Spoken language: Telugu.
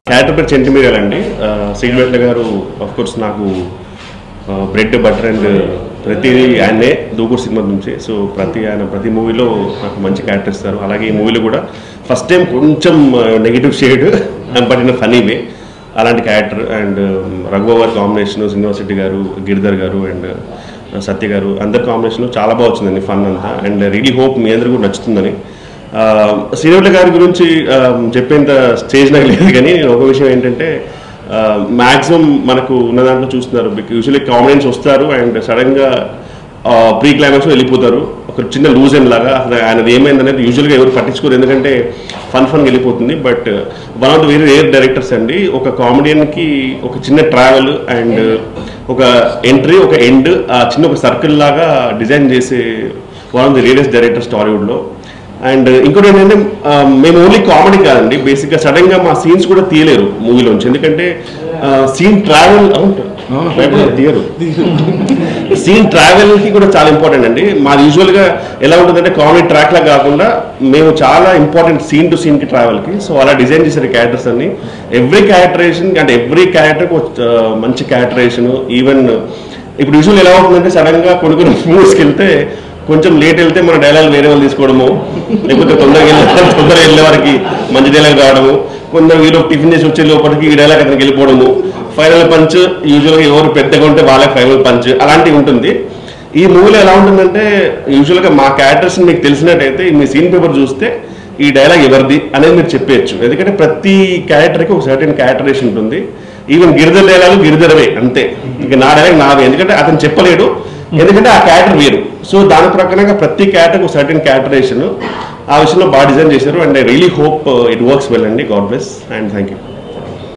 క్యారెక్టర్ పేరు చెంటిమీరియల్ అండి శ్రీవెట్ల గారు ఆఫ్ కోర్స్ నాకు బ్రెడ్ బటర్ అండ్ ప్రతిదీ ఆయనే దూకూరు సినిమా నుంచి సో ప్రతి ఆయన ప్రతి మూవీలో నాకు మంచి క్యారెక్టర్ ఇస్తారు అలాగే ఈ మూవీలో కూడా ఫస్ట్ టైం కొంచెం negative shade but in funny way అలాంటి character and Raghu Babu combination Srinivas Reddy గారు గిరిధర్ గారు అండ్ సత్య గారు అందరి కాంబినేషన్ చాలా బాగా వచ్చిందండి ఫన్ అంతా అండ్ రియలీ హోప్ మీ అందరికీ కూడా నచ్చుతుందని శ్రీనివాట్ల గారి గురించి ఆ, చెప్పేంత స్టేజ్ నాకు లేదు కానీ ఒక విషయం ఏంటంటే మ్యాక్సిమం మనకు ఉన్న దాంట్లో చూస్తున్నారు యూజువల్లీ కామెడియన్స్ వస్తారు అండ్ సడన్గా ప్రీ క్లైమాక్స్ వెళ్ళిపోతారు ఒక చిన్న లూజ్ అండ్ లాగా అసలు ఆయనది ఏమైంది అనేది యూజువల్గా ఎవరు పట్టించుకోరు ఎందుకంటే ఫన్ ఫన్ వెళ్ళిపోతుంది but one of the very rare directors అండి ఒక కామెడియన్కి ఒక చిన్న ట్రావెల్ అండ్ ఒక ఎంట్రీ ఒక ఎండ్ ఆ చిన్న ఒక సర్కిల్ లాగా డిజైన్ చేసే one of the rarest directors టాలీవుడ్లో అండ్ ఇంకోటి ఏంటంటే ఆ, మేము ఓన్లీ కామెడీ కాదండి బేసిక్గా సడన్గా మా సీన్స్ కూడా తీయలేరు మూవీలోంచి ఎందుకంటే సీన్ ట్రావెల్ అవును తీయరు సీన్ ట్రావెల్ కి కూడా చాలా ఇంపార్టెంట్ అండి మాది యూజువల్ గా ఎలా ఉంటుందంటే కామెడీ ట్రాక్ లా కాకుండా మేము చాలా ఇంపార్టెంట్ సీన్ టు సీన్ కి ట్రావెల్ కి సో అలా డిజైన్ చేశారు క్యారెక్టర్స్ అన్ని ఎవ్రీ క్యారెక్టరేషన్ అంటే ఎవ్రీ క్యారెక్టర్ మంచి క్యారెక్టరేషన్ ఈవెన్ ఇప్పుడు యూజువల్ ఎలా ఉంటుందంటే సడన్ గా కొన్ని కొన్ని మూవీస్కి వెళ్తే కొంచెం లేట్ వెళ్తే మన డైలాగ్ వేరే వాళ్ళు తీసుకోవడము లేకపోతే తొందరగా వెళ్ళే తొందరగా వెళ్ళే వారికి మంచి డైలాగ్ రావడము కొందరు వీళ్ళు టిఫిన్ చేసి వచ్చే లోపలికి ఈ డైలాగ్ అతనికి వెళ్ళిపోవడము ఫైనల్ పంచ్ యూజువల్గా ఎవరు పెద్దగా ఉంటే వాళ్ళకి ఫైనల్ పంచ్ అలాంటివి ఉంటుంది ఈ మూవీలో ఎలా ఉంటుందంటే యూజువల్గా మా క్యారెక్టర్స్ మీకు తెలిసినట్టయితే మీ సీన్ పేపర్ చూస్తే ఈ డైలాగ్ ఎవరిది అనేది మీరు చెప్పేయచ్చు ఎందుకంటే ప్రతి క్యారెక్టర్కి ఒక సర్టెన్ క్యారెక్టరేషన్ ఉంటుంది ఈవెన్ గిరిధర్ డైలాగ్ గిరిధరవే అంతే ఇక నా డైలాగ్ నావే ఎందుకంటే అతను చెప్పలేడు ఎందుకంటే ఆ క్యారెక్టర్ వేరు సో దాని ప్రకారంగా ప్రతి క్యారెక్టర్ ఒక సర్టెన్ క్యారెక్టరేషన్ ఆ విషయంలో బాగా డిజైన్ చేశారు and I really hope it works well అండి god bless and thank you